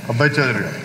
అబ్బాయి చౌదరి గారు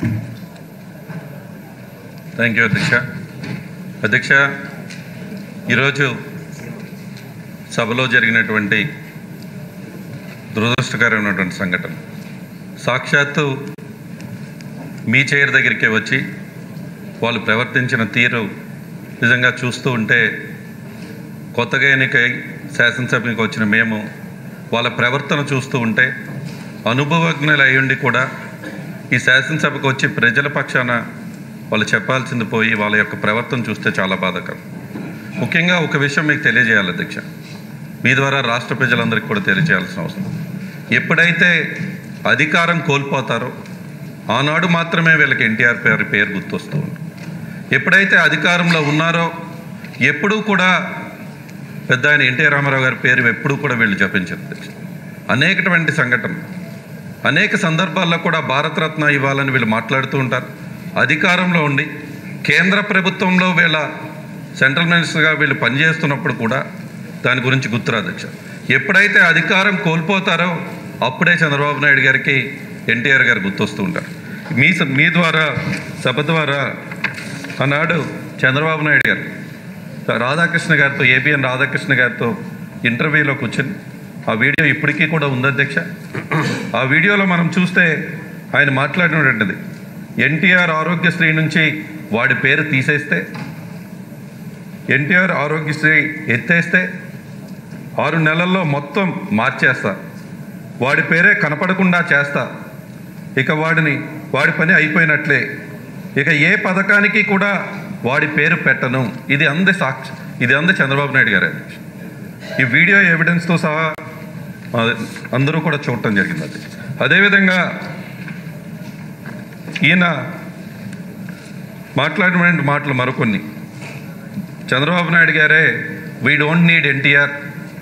thank you అధ్యక్ష అధ్యక్ష ఈరోజు సభలో జరిగినటువంటి దురదృష్టకరమైనటువంటి సంఘటన సాక్షాత్తు మీ చైర్ దగ్గరికి వచ్చి వాళ్ళు ప్రవర్తించిన తీరు నిజంగా చూస్తూ ఉంటే కొత్తగా ఎన్నికై శాసనసభకి వచ్చిన మేము వాళ్ళ ప్రవర్తన చూస్తూ ఉంటే అనుభవజ్ఞులు అయ్యుండి కూడా ఈ శాసనసభకు వచ్చి ప్రజల పక్షాన వాళ్ళు చెప్పాల్సింది పోయి వాళ్ళ యొక్క ప్రవర్తన చూస్తే చాలా బాధాకరం ముఖ్యంగా ఒక విషయం మీకు తెలియజేయాలి అధ్యక్ష మీ ద్వారా రాష్ట్ర ప్రజలందరికీ కూడా తెలియజేయాల్సిన అవసరం ఎప్పుడైతే అధికారం కోల్పోతారో ఆనాడు మాత్రమే వీళ్ళకి ఎన్టీఆర్ పేరు పేరు గుర్తొస్తూ ఉంది ఎప్పుడైతే అధికారంలో ఉన్నారో ఎప్పుడూ కూడా పెద్ద ఆయన ఎన్టీఆర్ రామారావు గారి పేరు ఎప్పుడూ కూడా వీళ్ళు జపించారు అధ్యక్ష అనేకటువంటి సంఘటనలు అనేక సందర్భాల్లో కూడా భారతరత్న ఇవ్వాలని వీళ్ళు మాట్లాడుతూ ఉంటారు అధికారంలో ఉండి కేంద్ర ప్రభుత్వంలో వీళ్ళ సెంట్రల్ మినిస్టర్గా వీళ్ళు పనిచేస్తున్నప్పుడు కూడా దాని గురించి గుర్తురా అధ్యక్ష ఎప్పుడైతే అధికారం కోల్పోతారో అప్పుడే చంద్రబాబు నాయుడు గారికి ఎన్టీఆర్ గారు గుర్తొస్తూ ఉంటారు మీ స- మీ ద్వారా సభ ద్వారా ఆనాడు చంద్రబాబు నాయుడు గారు రాధాకృష్ణ గారితో ఏబిఎన్ రాధాకృష్ణ గారితో ఇంటర్వ్యూలో కూర్చొని ఆ వీడియో ఇప్పటికీ కూడా ఉంది అధ్యక్ష ఆ వీడియోలో మనం చూస్తే ఆయన మాట్లాడినటువంటిది ఎన్టీఆర్ ఆరోగ్యశ్రీ నుంచి వాడి పేరు తీసేస్తే ఎన్టీఆర్ ఆరోగ్యశ్రీ ఎత్తేస్తే ఆరు నెలల్లో మొత్తం మార్చేస్తా వాడి పేరే కనపడకుండా చేస్తా ఇక వాడిని వాడి పని అయిపోయినట్లే ఇక ఏ పథకానికి కూడా వాడి పేరు పెట్టను ఇది అంది సాక్షి ఇది అంది చంద్రబాబు నాయుడు గారే ఈ వీడియో ఎవిడెన్స్తో సహా ఆ, అందరూ కూడా చూడటం జరిగింది అది అదేవిధంగా ఈయన మాట్లాడిన మాటలు మరికొన్ని చంద్రబాబు నాయుడు గారే వీ డోంట్ నీడ్ ఎన్టీఆర్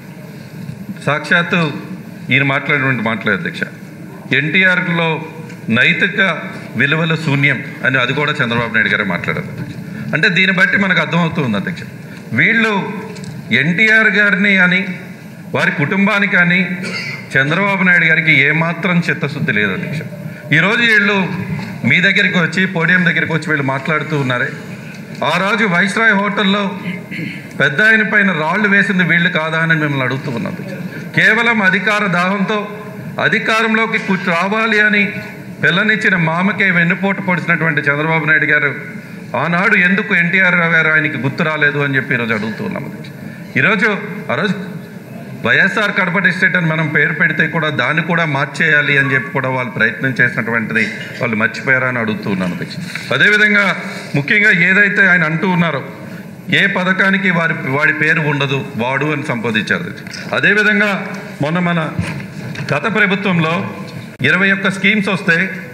సాక్షాత్తు ఈయన మాట్లాడినటువంటి మాటలే అధ్యక్ష ఎన్టీఆర్లో నైతిక విలువల శూన్యం అని అది కూడా చంద్రబాబు నాయుడు గారే మాట్లాడారు అధ్యక్ష అంటే దీన్ని బట్టి మనకు అర్థమవుతుంది అధ్యక్ష వీళ్ళు ఎన్టీఆర్ గారిని అని వారి కుటుంబానికి కానీ చంద్రబాబు నాయుడు గారికి ఏమాత్రం చిత్తశుద్ధి లేదు అధ్యక్ష ఈరోజు వీళ్ళు మీ దగ్గరికి వచ్చి పోడియం దగ్గరికి వచ్చి వీళ్ళు మాట్లాడుతూ ఉన్నారే ఆ రోజు వైస్రాయ్ హోటల్లో పెద్ద ఆయన పైన రాళ్ళు వేసింది వీళ్ళు కాదా అని మిమ్మల్ని అడుగుతూ ఉన్నాం కేవలం అధికార దాహంతో అధికారంలోకి కు- రావాలి అని పిల్లనిచ్చిన మామకే వెన్నుపోటు పొడిచినటువంటి చంద్రబాబు నాయుడు గారు ఆనాడు ఎందుకు ఎన్టీఆర్ గారు ఆయనకి గుర్తు రాలేదు అని చెప్పి ఈరోజు అడుగుతూ ఉన్నాం అధ్యక్ష. ఈరోజు ఆ రోజు వైఎస్ఆర్ కడప డిస్ట్రిక్ట్ అని మనం పేరు పెడితే కూడా దాన్ని కూడా మార్చేయాలి అని చెప్పి కూడా వాళ్ళు ప్రయత్నం చేసినటువంటిది వాళ్ళు మర్చిపోయారా అని అడుగుతూ ఉన్నాను అధ్యక్ష అదేవిధంగా ముఖ్యంగా ఏదైతే ఆయన అంటూ ఉన్నారో ఏ పథకానికి వారి వాడి పేరు ఉండదు వాడు అని సంబోధించారు అధ్యక్ష. అదేవిధంగా మొన్న మన గత ప్రభుత్వంలో ఇరవై ఒక్క స్కీమ్స్ వస్తే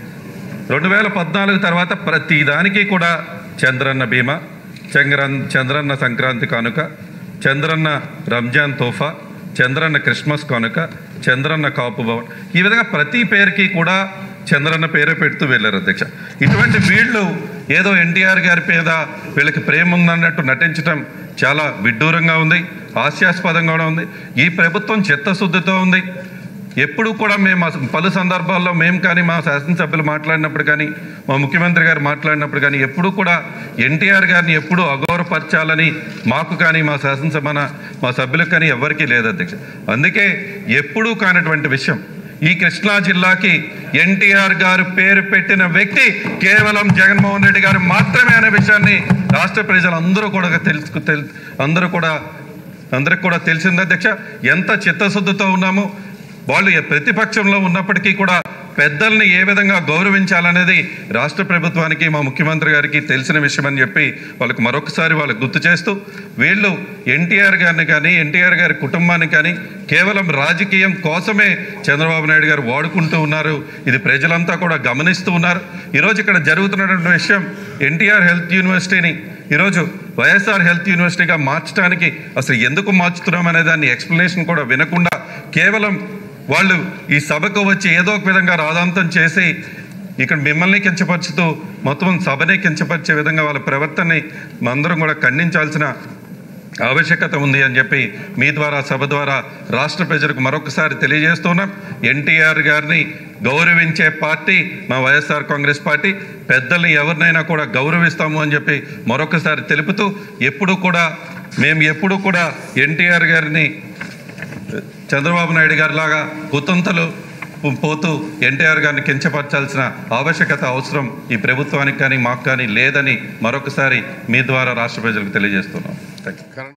రెండు వేల పద్నాలుగు తర్వాత ప్రతి దానికి కూడా చంద్రన్న బీమా చంద్రన్ చంద్రన్న సంక్రాంతి కానుక చంద్రన్న రంజాన్ తోఫా చంద్రన్న క్రిస్మస్ కానుక చంద్రన్న కాపు భవన్ ఈ విధంగా ప్రతి పేరుకి కూడా చంద్రన్న పేరే పెడుతూ వెళ్ళారు అధ్యక్ష ఇటువంటి వీళ్ళు ఏదో ఎన్టీఆర్ గారి మీద వీళ్ళకి ప్రేమ ఉందన్నట్టు నటించడం చాలా విడ్డూరంగా ఉంది హాస్యాస్పదంగా కూడా ఉంది ఈ ప్రభుత్వం చిత్తశుద్ధితో ఉంది ఎప్పుడు కూడా మేము అసలు పలు సందర్భాల్లో మేము కానీ మా శాసనసభ్యులు మాట్లాడినప్పుడు కానీ మా ముఖ్యమంత్రి గారు మాట్లాడినప్పుడు కానీ ఎప్పుడు కూడా ఎన్టీఆర్ గారిని ఎప్పుడు అగౌరవపరచాలని మాకు కానీ మా శాసనసభ మా సభ్యులకు కానీ ఎవరికీ లేదు అధ్యక్ష అందుకే ఎప్పుడూ కానటువంటి విషయం ఈ కృష్ణా జిల్లాకి ఎన్టీఆర్ గారు పేరు పెట్టిన వ్యక్తి కేవలం జగన్మోహన్ రెడ్డి గారు మాత్రమే అనే విషయాన్ని రాష్ట్ర ప్రజలందరూ కూడా తెలుసు తెల్ అందరూ కూడా అందరికి కూడా తెలిసింది అధ్యక్ష ఎంత చిత్తశుద్ధితో ఉన్నామో వాళ్ళు ఏ ప్రతిపక్షంలో ఉన్నప్పటికీ కూడా పెద్దల్ని ఏ విధంగా గౌరవించాలనేది రాష్ట్ర ప్రభుత్వానికి మా ముఖ్యమంత్రి గారికి తెలిసిన విషయం అని చెప్పి వాళ్ళకి మరొకసారి వాళ్ళకి గుర్తు చేస్తూ వీళ్ళు ఎన్టీఆర్ గారిని కానీ ఎన్టీఆర్ గారి కుటుంబాన్ని కానీ కేవలం రాజకీయం కోసమే చంద్రబాబు నాయుడు గారు వాడుకుంటూ ఉన్నారు ఇది ప్రజలంతా కూడా గమనిస్తూ ఉన్నారు ఈరోజు ఇక్కడ జరుగుతున్నటువంటి విషయం ఎన్టీఆర్ హెల్త్ యూనివర్సిటీని ఈరోజు వైఎస్ఆర్ హెల్త్ యూనివర్సిటీగా మార్చడానికి అసలు ఎందుకు మార్చుతున్నాం అనే దాన్ని ఎక్స్ప్లెనేషన్ కూడా వినకుండా కేవలం వాళ్ళు ఈ సభకు వచ్చి ఏదో ఒక విధంగా రాదాంతం చేసి ఇక్కడ మిమ్మల్ని కించపరుచుతూ మొత్తం సభనే కించపరిచే విధంగా వాళ్ళ ప్రవర్తనని అందరం కూడా ఖండించాల్సిన ఆవశ్యకత ఉంది అని చెప్పి మీ ద్వారా సభ ద్వారా రాష్ట్ర ప్రజలకు మరొకసారి తెలియజేస్తున్నాం ఎన్టీఆర్ గారిని గౌరవించే పార్టీ మా వైఎస్ఆర్ కాంగ్రెస్ పార్టీ పెద్దల్ని ఎవరినైనా కూడా గౌరవిస్తాము అని చెప్పి మరొకసారి తెలుపుతూ ఎప్పుడు కూడా మేము ఎప్పుడు కూడా ఎన్టీఆర్ గారిని చంద్రబాబు నాయుడు గారి లాగా కుతంతలు పోతూ ఎన్టీఆర్ గారిని కించపరచాల్సిన ఆవశ్యకత అవసరం ఈ ప్రభుత్వానికి కానీ మాకు కానీ లేదని మరొకసారి మీ ద్వారా రాష్ట్ర ప్రజలకు తెలియజేస్తున్నాం థ్యాంక్ యూ